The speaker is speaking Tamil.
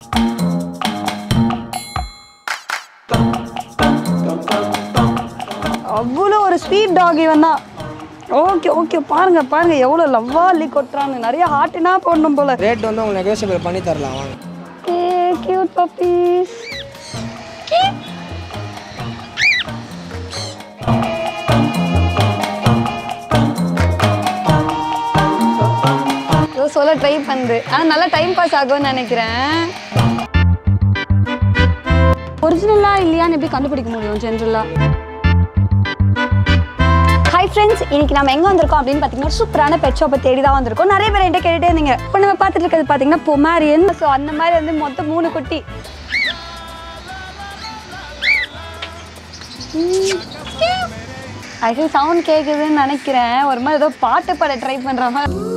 அவ்வளோ ஒரு ஸ்வீட் டாக் இவன் தான் ஓகே ஓகே பாருங்க பாருங்க எவ்வளோ லவ்வா அள்ளி கொட்டுறான்னு நிறைய ஹார்ட்டினா போடணும் போல ரேட் வந்து உங்களுக்கு நெகோசியபிள் பண்ணி தரலாம் வாங்க ஏ கியூட் பப்பீஸ் ஏதோ சொல்ல ட்ரை பண்ணுது ஆனால் நல்லா டைம் பாஸ் ஆகும்னு நினைக்கிறேன் ஒரிஜினலா இல்லையான்னு எப்படி கண்டுபிடிக்க முடியும் ஜென்ரலாக ஹாய் ஃப்ரெண்ட்ஸ் இன்னைக்கு நம்ம எங்கே வந்திருக்கோம் அப்படின்னு பார்த்தீங்கன்னா சூப்பரான பெட் ஷாப்பை தேடி தான் வந்திருக்கோம் நிறைய பேர் என்கிட்ட கேட்டுட்டே இருந்தீங்க இப்போ நம்ம பார்த்துட்டு இருக்கிறது பார்த்தீங்கன்னா பொமாரியன் ஸோ அந்த மாதிரி வந்து மொத்தம் மூணு குட்டி ஆக்சுவலி சவுண்ட் கேட்குதுன்னு நினைக்கிறேன் ஒரு மாதிரி ஏதோ பாட்டு பாட ட்ரை பண்ணுற மாதிரி